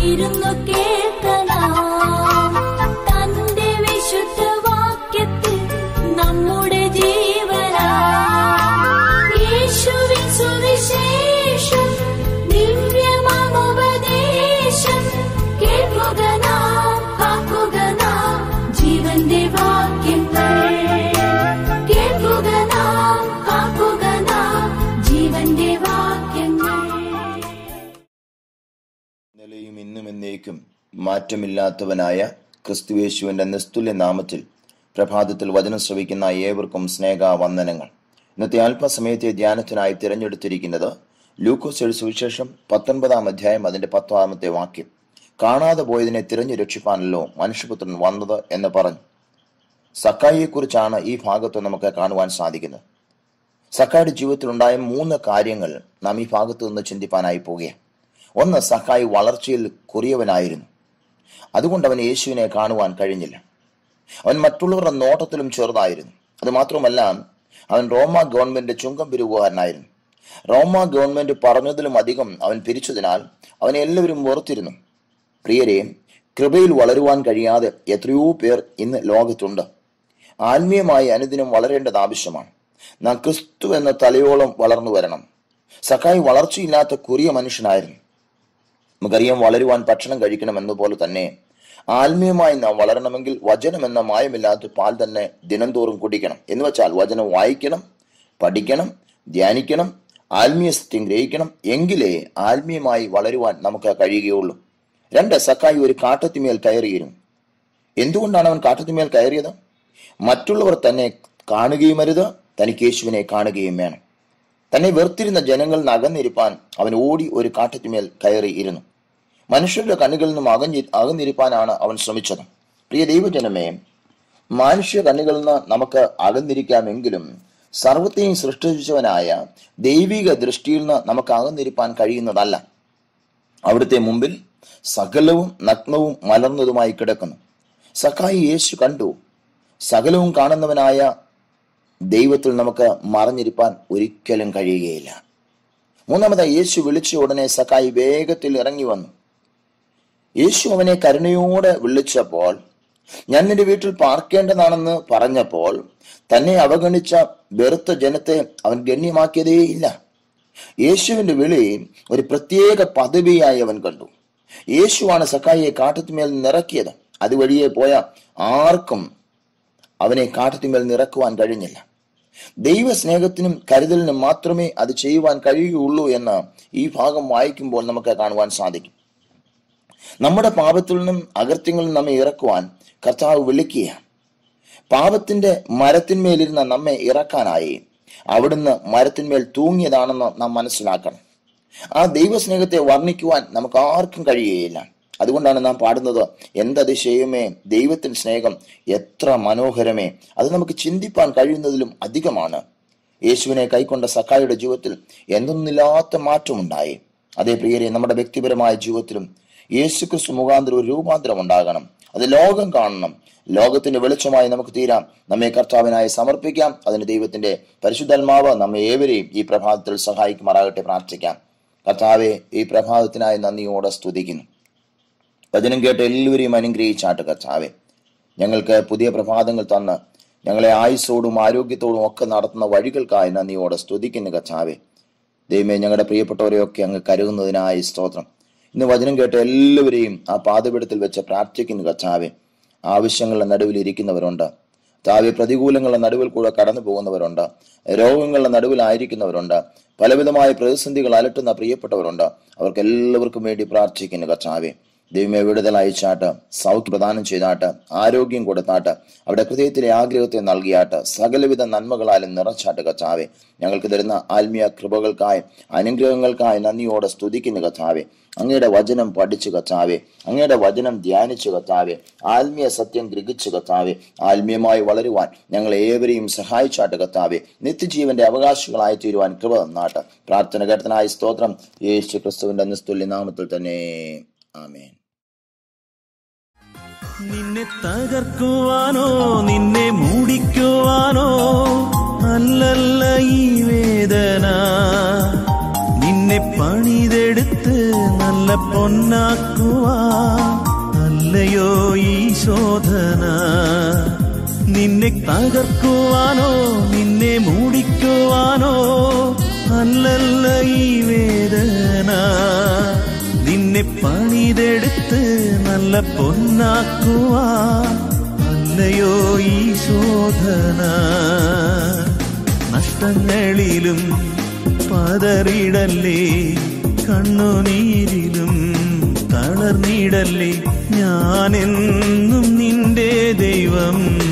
ഇരുന്നു കേൾക്കണം തന്റെ വിശുദ്ധ വാക്യത്തിൽ നമ്മുടെ ജീവനാ യേശുവിൻ സുവിശേഷം ദിവ്യമാമുപദേശം കേൾക്കുക നാം കാക്കുക നാം ജീവന്റെ വാക്യങ്ങൾ കേൾക്കുക നാം കാക്കുക നാം ജീവന്റെ വാക്യങ്ങൾ ഇന്നലെയും ഇന്നും എന്നേക്കും മാറ്റമില്ലാത്തവനായ ക്രിസ്തുയേശുവിന്റെ നിസ്തുല്യ നാമത്തിൽ പ്രഭാതത്തിൽ വചനം ശ്രവിക്കുന്ന ഏവർക്കും സ്നേഹ വന്ദനങ്ങൾ ഇന്നത്തെ അല്പസമയത്തെ ധ്യാനത്തിനായി തിരഞ്ഞെടുത്തിരിക്കുന്നത് ലൂക്കോസ് എഴുതി സുവിശേഷം പത്തൊൻപതാം അധ്യായം അതിന്റെ പത്താമത്തെ വാക്യം കാണാതെ പോയതിനെ തിരഞ്ഞു രക്ഷിപ്പാനല്ലോ മനുഷ്യപുത്രൻ വന്നത് എന്ന് പറഞ്ഞു സക്കായിയെക്കുറിച്ചാണ് ഈ ഭാഗത്ത് നമുക്ക് കാണുവാൻ സാധിക്കുന്നത് സക്കായുടെ ജീവിതത്തിലുണ്ടായ മൂന്ന് കാര്യങ്ങൾ നാം ഈ ഭാഗത്ത് നിന്ന് ചിന്തിപ്പാനായി പോവുകയാണ് ഒന്ന് സക്കായി വളർച്ചയിൽ കുറിയവനായിരുന്നു അതുകൊണ്ട് അവൻ യേശുവിനെ കാണുവാൻ കഴിഞ്ഞില്ല അവൻ മറ്റുള്ളവരുടെ നോട്ടത്തിലും ചെറുതായിരുന്നു അത് മാത്രമല്ല അവൻ റോമ ഗവൺമെന്റ് ചുങ്കം പിരിവുകാരനായിരുന്നു റോമ ഗവൺമെന്റ് പറഞ്ഞതിലും അധികം അവൻ പിരിച്ചതിനാൽ അവനെ എല്ലാവരും വെറുത്തിരുന്നു പ്രിയരെ കൃപയിൽ വളരുവാൻ കഴിയാതെ എത്രയോ പേർ ഇന്ന് ലോകത്തുണ്ട് ആത്മീയമായി അനുദിനം വളരേണ്ടത് ആവശ്യമാണ് നാം ക്രിസ്തു എന്ന തലയോളം വളർന്നു വരണം സക്കായി വളർച്ചയില്ലാത്ത കുറിയ മനുഷ്യനായിരുന്നു നമുക്കറിയാം വളരുവാൻ ഭക്ഷണം കഴിക്കണം എന്നതുപോലെ തന്നെ ആത്മീയമായി നാം വളരണമെങ്കിൽ വചനം എന്ന മായമില്ലാത്ത പാൽ തന്നെ ദിനംതോറും കുടിക്കണം എന്ന് വെച്ചാൽ വചനം വായിക്കണം പഠിക്കണം ധ്യാനിക്കണം ആത്മീയ സത്യം ഗ്രഹിക്കണം എങ്കിലേ ആത്മീയമായി വളരുവാൻ നമുക്ക് കഴിയുകയുള്ളൂ രണ്ട് സക്കായി ഒരു കാട്ടത്തിമേൽ കയറിയിരുന്നു എന്തുകൊണ്ടാണ് അവൻ കാട്ടത്തിമേൽ കയറിയത് മറ്റുള്ളവർ തന്നെ കാണുകയും അരുത് തനിക്ക് യേശുവിനെ കാണുകയും വേണം തന്നെ വെറുത്തിരുന്ന ജനങ്ങളിൽ നിന്ന് അകന്നിരിപ്പാൻ അവൻ ഓടി ഒരു കാട്ടത്തിമേൽ കയറി ഇരുന്നു മനുഷ്യരുടെ കണ്ണുകളിൽ നിന്നും അകഞ്ഞി അകന്നിരിപ്പാനാണ് അവൻ ശ്രമിച്ചത് പ്രിയ ദൈവജനമേ മനുഷ്യ കണ്ണുകളിൽ നിന്ന് നമുക്ക് അകന്നിരിക്കാമെങ്കിലും സർവത്തെയും സൃഷ്ടിച്ചവനായ ദൈവിക ദൃഷ്ടിയിൽ നിന്ന് നമുക്ക് അകന്നിരിപ്പാൻ കഴിയുന്നതല്ല അവിടുത്തെ മുമ്പിൽ സകലവും നഗ്നവും മലർന്നതുമായി കിടക്കുന്നു സഖായി യേശു കണ്ടു സകലവും കാണുന്നവനായ ദൈവത്തിൽ നമുക്ക് മറഞ്ഞിരിപ്പാൻ ഒരിക്കലും കഴിയുകയില്ല മൂന്നാമതായി യേശു വിളിച്ച ഉടനെ സക്കായി വേഗത്തിൽ ഇറങ്ങി വന്നു യേശു അവനെ കരുണയോടെ വിളിച്ചപ്പോൾ ഞാൻ നിന്റെ വീട്ടിൽ പാർക്കേണ്ടതാണെന്ന് പറഞ്ഞപ്പോൾ തന്നെ അവഗണിച്ച വെറുത്ത ജനത്തെ അവൻ ഗണ്യമാക്കിയതേയില്ല യേശുവിന്റെ വിളി ഒരു പ്രത്യേക പദവിയായി അവൻ കണ്ടു യേശുവാണ് സക്കായിയെ കാട്ടത്തിമേൽ നിറക്കിയത് അതുവഴിയെ പോയ ആർക്കും അവനെ കാട്ടത്തിമേൽ നിറക്കുവാൻ കഴിഞ്ഞില്ല ദൈവ സ്നേഹത്തിനും കരുതലിനും മാത്രമേ അത് ചെയ്യുവാൻ കഴിയുകയുള്ളൂ എന്ന് ഈ ഭാഗം വായിക്കുമ്പോൾ നമുക്ക് കാണുവാൻ സാധിക്കും നമ്മുടെ പാപത്തിൽ നിന്നും അകൃത്യങ്ങളിൽ നമ്മെ ഇറക്കുവാൻ കർത്താവ് വിളിക്കുക പാപത്തിന്റെ മരത്തിന്മേലിരുന്ന നമ്മെ ഇറക്കാനായി അവിടുന്ന് മരത്തിന്മേൽ തൂങ്ങിയതാണെന്ന് നാം മനസ്സിലാക്കണം ആ ദൈവസ്നേഹത്തെ വർണ്ണിക്കുവാൻ നമുക്ക് ആർക്കും കഴിയുകയില്ല അതുകൊണ്ടാണ് നാം പാടുന്നത് എന്തതിശയമേ ദൈവത്തിന്റെ സ്നേഹം എത്ര മനോഹരമേ അത് നമുക്ക് ചിന്തിപ്പാൻ കഴിയുന്നതിലും അധികമാണ് യേശുവിനെ കൈക്കൊണ്ട സക്കായുടെ ജീവിതത്തിൽ എന്തൊന്നില്ലാത്ത മാറ്റമുണ്ടായി അതേ പ്രിയരെ നമ്മുടെ വ്യക്തിപരമായ ജീവിതത്തിലും യേശുക്രിസ്തു മുഖാന്തരം ഒരു രൂപാന്തരം ഉണ്ടാകണം അത് ലോകം കാണണം ലോകത്തിന്റെ വെളിച്ചമായി നമുക്ക് തീരാം നമ്മെ കർത്താവിനായി സമർപ്പിക്കാം അതിന് ദൈവത്തിന്റെ പരിശുദ്ധാത്മാവ് നമ്മെ ഏവരെയും ഈ പ്രഭാതത്തിൽ സഹായിക്കുമാറാകട്ടെ പ്രാർത്ഥിക്കാം കർത്താവെ ഈ പ്രഭാതത്തിനായി നന്ദിയോടെ സ്തുതിക്കുന്നു വചനം കേട്ട് എല്ലാവരെയും അനുഗ്രഹിച്ചാട്ട് കർത്താവെ ഞങ്ങൾക്ക് പുതിയ പ്രഭാതങ്ങൾ തന്ന് ഞങ്ങളെ ആയുസ്സോടും ആരോഗ്യത്തോടും ഒക്കെ നടത്തുന്ന വഴികൾക്കായി നന്ദിയോടെ സ്തുതിക്കുന്നു കർത്താവെ ദൈവമേ ഞങ്ങളുടെ പ്രിയപ്പെട്ടവരെയൊക്കെ അങ്ങ് കരുതുന്നതിനായി സ്തോത്രം ഇന്ന് വചനം കേട്ട എല്ലാവരെയും ആ പാതപീഠത്തിൽ വെച്ച് പ്രാർത്ഥിക്കുന്നു കർത്താവെ ആവശ്യങ്ങളുടെ നടുവിൽ ഇരിക്കുന്നവരുണ്ട് താവെ പ്രതികൂലങ്ങളുടെ നടുവിൽ കൂടെ കടന്നു പോകുന്നവരുണ്ട് രോഗങ്ങളുടെ നടുവിലായിരിക്കുന്നവരുണ്ട് പലവിധമായ പ്രതിസന്ധികൾ അലട്ടുന്ന പ്രിയപ്പെട്ടവരുണ്ട് അവർക്ക് എല്ലാവർക്കും വേണ്ടി പ്രാർത്ഥിക്കുന്നു കർത്താവെ ദൈവമേ വിടുതൽ അയച്ചാട്ട് സൗഖ്യം പ്രദാനം ചെയ്താട്ട് ആരോഗ്യം കൊടുത്താട്ട് അവിടെ ഹൃദയത്തിലെ ആഗ്രഹത്തെ നൽകിയാട്ട് സകലവിധ നന്മകളാലും നിറച്ചാട്ട് കച്ചാവെ ഞങ്ങൾക്ക് തരുന്ന ആത്മീയ കൃപകൾക്കായി അനുഗ്രഹങ്ങൾക്കായി നന്ദിയോടെ സ്തുതിക്കുന്ന കച്ചാവെ അങ്ങയുടെ വചനം പഠിച്ചു കച്ചാവെ അങ്ങയുടെ വചനം ധ്യാനിച്ചു കത്താവെ ആത്മീയ സത്യം ഗ്രഹിച്ചു കത്താവെ ആത്മീയമായി വളരുവാൻ ഞങ്ങൾ ഏവരെയും സഹായിച്ചാട്ട് കത്താവെ നിത്യജീവന്റെ അവകാശികളായി തീരുവാൻ കൃപ തന്നാട്ട് പ്രാർത്ഥന കേട്ടനായി സ്തോത്രം യേശു ക്രിസ്തുവിന്റെ നിസ്തുല്യ നാമത്തിൽ തന്നെ ആമേൻ നിന്നെ തകർക്കുവാനോ നിന്നെ മൂടിക്കുവാനോ അല്ലല്ല ഈ വേദന നിന്നെ നിന്നെ പണിതെടുത്ത് നല്ല പൊന്നാക്കുവാ അല്ലയോ ഈ ശോധന നിന്നെ തകർക്കുവാനോ നിന്നെ മൂടിക്കുവാനോ അല്ലല്ല ഈ വേദന നിന്നെ പണിതെടുത്ത് നല്ല പൊന്നാക്കുവാ അല്ലയോ ഈ ശോധന നഷ്ടങ്ങളിലും പതറിടല്ലേ കണ്ണുനീരിലും തളർന്നിടല്ലേ ഞാനെന്നും നിന്റെ ദൈവം